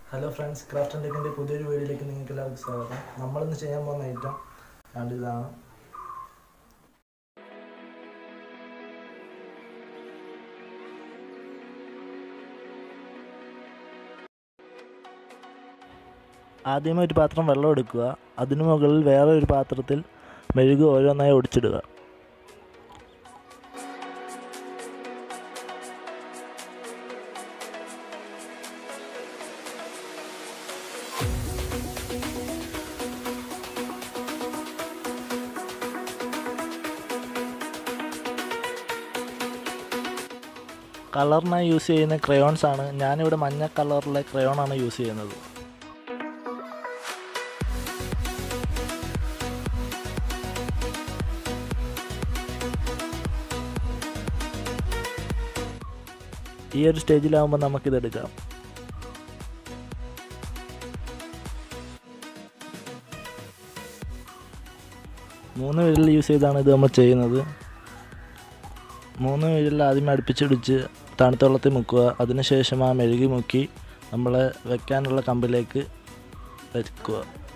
hello friends craft and ടെക്കിൻ്റെ പുതിയൊരു വീഡിയോയിലേക്ക് നിങ്ങൾക്ക് എല്ലാവർക്കും സ്വാഗതം നമ്മളിന്ന് ചെയ്യാൻ പോകുന്ന ഐറ്റം കണ്ട് ഇതാണ് ആദ്യമേ ഒരു പാത്രം വെള്ളം എടുക്കുക അതിനു മുകളിൽ വേറെ ഒരു പാത്രത്തിൽ മെഴുക് ഓരോന്നായി ഒടിച്ചിടുക കളറിനായി യൂസ് ചെയ്യുന്ന ക്രയോൺസ് ആണ് ഞാനിവിടെ മഞ്ഞ കളറിലെ ക്രയോൺ ആണ് യൂസ് ചെയ്യുന്നത് ഈ ഒരു സ്റ്റേജിലാവുമ്പോൾ നമുക്കിത് എടുക്കാം മൂന്ന് വിരൽ യൂസ് ചെയ്താണ് ഇത് നമ്മൾ ചെയ്യുന്നത് മൂന്ന് വിരൽ ആദ്യം അടുപ്പിച്ചിടിച്ച് തണുത്ത വെള്ളത്തിൽ മുക്കുക അതിനുശേഷം ആ മെഴുകി മുക്കി നമ്മൾ വെക്കാനുള്ള കമ്പിലേക്ക് വെക്കുക